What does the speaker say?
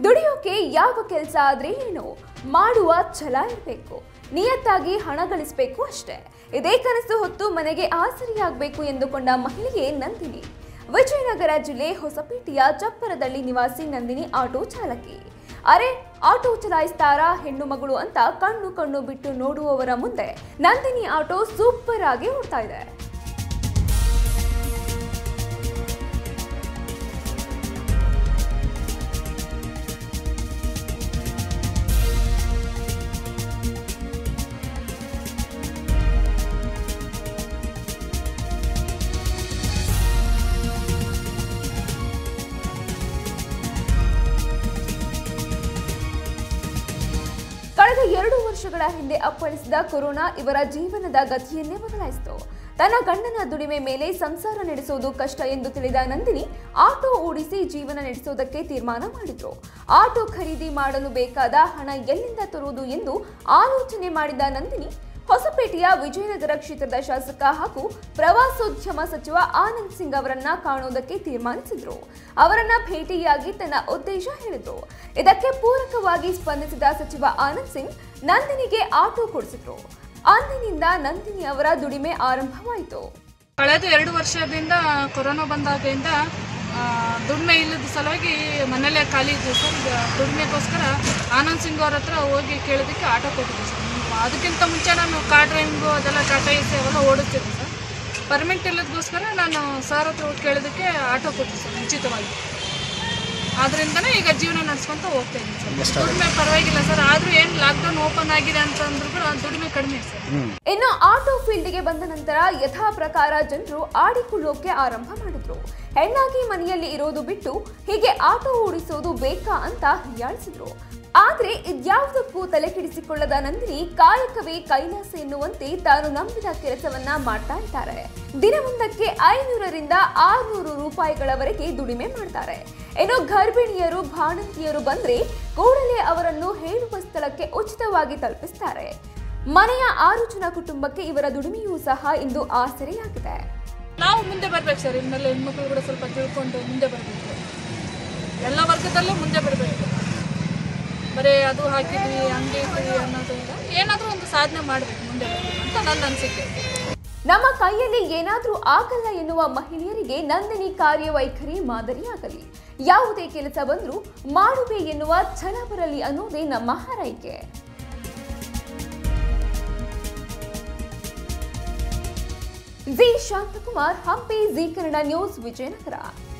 ದುಡಿಯೋಕೆ ಯಾವ ಕೆಲಸ ಆದ್ರೆ ಏನು ಮಾಡುವ ಛಲ ಇರಬೇಕು ನಿಯತ್ತಾಗಿ ಹಣ ಗಳಿಸಬೇಕು ಅಷ್ಟೇ ಇದೇ ಕನಸು ಹೊತ್ತು ಮನೆಗೆ ಆಸರಿಯಾಗಬೇಕು ಎಂದುಕೊಂಡ ಮಹಿಳೆಯೇ ನಂದಿನಿ ವಿಜಯನಗರ ಜಿಲ್ಲೆ ಹೊಸಪೇಟೆಯ ಚಪ್ಪರದಳ್ಳಿ ನಿವಾಸಿ ನಂದಿನಿ ಆಟೋ ಚಾಲಕಿ ಅರೆ ಆಟೋ ಚಲಾಯಿಸ್ತಾರಾ ಹೆಣ್ಣು ಮಗಳು ಅಂತ ಕಣ್ಣು ಕಣ್ಣು ಬಿಟ್ಟು ನೋಡುವವರ ಮುಂದೆ ನಂದಿನಿ ಆಟೋ ಸೂಪರ್ ಆಗಿ ಓಡ್ತಾ ಇದೆ ಕಳೆದ ಎರಡು ವರ್ಷಗಳ ಹಿಂದೆ ಅಪ್ಪಳಿಸಿದ ಕೊರೋನಾ ಇವರ ಜೀವನದ ಗತಿಯನ್ನೇ ಬದಲಾಯಿಸಿತು ತನ್ನ ಗಂಡನ ದುಡಿಮೆ ಮೇಲೆ ಸಂಸಾರ ನಡೆಸುವುದು ಕಷ್ಟ ಎಂದು ತಿಳಿದ ನಂದಿನಿ ಆಟೋ ಓಡಿಸಿ ಜೀವನ ನಡೆಸುವುದಕ್ಕೆ ತೀರ್ಮಾನ ಮಾಡಿದ್ರು ಆಟೋ ಖರೀದಿ ಮಾಡಲು ಬೇಕಾದ ಹಣ ಎಲ್ಲಿಂದ ತರುವುದು ಎಂದು ಆಲೋಚನೆ ಮಾಡಿದ ನಂದಿನಿ ಹೊಸಪೇಟೆಯ ವಿಜಯನಗರ ಕ್ಷೇತ್ರದ ಶಾಸಕ ಹಾಗೂ ಪ್ರವಾಸೋದ್ಯಮ ಸಚಿವ ಆನಂದ್ ಸಿಂಗ್ ಅವರನ್ನ ಕಾಣುವುದಕ್ಕೆ ತೀರ್ಮಾನಿಸಿದ್ರು ಅವರನ್ನ ಭೇಟಿಯಾಗಿ ತನ್ನ ಉದ್ದೇಶ ಹೇಳಿದ್ರು ಇದಕ್ಕೆ ಪೂರಕವಾಗಿ ಸ್ಪಂದಿಸಿದ ಸಚಿವ ಆನಂದ್ ಸಿಂಗ್ ನಂದಿನಿಗೆ ಆಟೋ ಕೊಡಿಸಿದ್ರು ಅಂದಿನಿಂದ ನಂದಿನಿ ಅವರ ದುಡಿಮೆ ಆರಂಭವಾಯಿತು ಕಳೆದ ಎರಡು ವರ್ಷದಿಂದ ಕೊರೋನಾ ಬಂದಾಗಿಂದ ಆ, ದುಡಿಮೆ ಇಲ್ಲದ ಸಲುವಾಗಿ ಮನೇಲೆ ಖಾಲಿ ಇದ್ವಿ ಸರ್ ಈಗ ದುಡಿಮೆಗೋಸ್ಕರ ಆನಂದ್ ಸಿಂಗ್ ಅವ್ರ ಹತ್ರ ಹೋಗಿ ಕೇಳೋದಕ್ಕೆ ಆಟೋ ಕೊಟ್ಟಿದ್ದೆ ಸರ್ ಅದಕ್ಕಿಂತ ಮುಂಚೆ ನಾನು ಕಾರ್ ಡ್ರೈವಿಂಗು ಅದೆಲ್ಲ ಟಾಟಾ ಎಸಿ ಅವೆಲ್ಲ ಓಡಿಸ್ತಿದ್ದೆ ಸರ್ ಪರ್ಮಿಟ್ ಇಲ್ಲದಗೋಸ್ಕರ ನಾನು ಸರ್ ಹತ್ರ ಹೋಗಿ ಕೇಳೋದಕ್ಕೆ ಆಟೋ ಕೊಟ್ಟಿದ್ದೆ ಸರ್ ಉಚಿತವಾಗಿ ಆದ್ರಿಂದನೇ ಈಗ ಜೀವನ ನಡೆಸ್ಕೊಂತ ಹೋಗ್ತಾ ಇದ್ದೀನಿ ಸರ್ ದುಡಿಮೆ ಪರವಾಗಿಲ್ಲ ಸರ್ ಆದರೂ ಏನು ಲಾಕ್ಡೌನ್ ಓಪನ್ ಆಗಿದೆ ಅಂತಂದ್ರೂ ಕೂಡ ದುಡಿಮೆ ಕಡಿಮೆ ಸರ್ ಇನ್ನು ಆಟೋ ಫೀಲ್ಡ್ಗೆ ಬಂದ ನಂತರ ಯಥಾ ಪ್ರಕಾರ ಜನರು ಆಡಿಕೊಳ್ಳೋಕೆ ಆರಂಭ ಮಾಡಿದ್ರು ಹೆಣ್ಣಾಗಿ ಮನೆಯಲ್ಲಿ ಇರೋದು ಬಿಟ್ಟು ಹೀಗೆ ಆಟೋ ಓಡಿಸೋದು ಬೇಕಾ ಅಂತ ಹೀಯಾಳಿಸಿದ್ರು ಆದ್ರೆ ಇದ್ಯಾವುದಕ್ಕೂ ತಲೆ ಕೆಡಿಸಿಕೊಳ್ಳದ ನಂದಿನಿ ಕಾಯಕವೇ ಕೈಲಾಸ ಎನ್ನುವಂತೆ ತಾನು ನಂಬಿದ ಕೆಲಸವನ್ನ ಮಾಡ್ತಾ ಇದ್ದಾರೆ ದಿನವೊಂದಕ್ಕೆ ಐನೂರರಿಂದ ಆರ್ನೂರು ರೂಪಾಯಿಗಳವರೆಗೆ ದುಡಿಮೆ ಮಾಡ್ತಾರೆ ಇನ್ನು ಗರ್ಭಿಣಿಯರು ಬಾಣಂತಿಯರು ಬಂದ್ರೆ ಕೂಡಲೇ ಅವರನ್ನು ಹೇಳುವ ಸ್ಥಳಕ್ಕೆ ಉಚಿತವಾಗಿ ತಲುಪಿಸ್ತಾರೆ ಮನೆಯ ಆರು ಜನ ಕುಟುಂಬಕ್ಕೆ ಇವರ ದುಡಿಮೆಯೂ ಸಹ ಇಂದು ಆಸರೆಯಾಗಿದೆ ನಾವು ಮುಂದೆ ಬರ್ಬೇಕು ಸರ್ ಇನ್ಮೇಲೆ ಹೆಣ್ಮಕ್ಳು ಕೂಡ ಸ್ವಲ್ಪ ತಿಳ್ಕೊಂಡು ಮುಂದೆ ಬರಬೇಕು ಎಲ್ಲ ವರ್ಗದಲ್ಲೂ ಮುಂದೆ ಬರಬೇಕು ಬರೀ ಅದು ಹಾಕಿದ್ವಿ ಹಂಗೆ ಇದ್ವಿ ಅನ್ನೋದು ಇಲ್ಲ ಏನಾದರೂ ಒಂದು ಸಾಧನೆ ಮಾಡಬೇಕು ಮುಂದೆ ಬರ್ಬೇಕು ಅಂತ ನನ್ನ ಅನಿಸಿಕೆ ನಮ್ಮ ಕೈಯಲ್ಲಿ ಏನಾದ್ರೂ ಆಗಲ್ಲ ಎನ್ನುವ ಮಹಿಳೆಯರಿಗೆ ನಂದಿನಿ ಕಾರ್ಯವೈಖರಿ ಮಾದರಿಯಾಗಲಿ ಯಾವುದೇ ಕೆಲಸ ಬಂದರೂ ಮಾಡುವೆ ಎನ್ನುವ ಛಲ ಬರಲಿ ಅನ್ನೋದೇ ನಮ್ಮ ಹಾರೈಕೆ ಜಿ ಶಾಂತಕುಮಾರ್ ಹಂಪಿ ಜಿ ಕನ್ನಡ ನ್ಯೂಸ್ ವಿಜಯನಗರ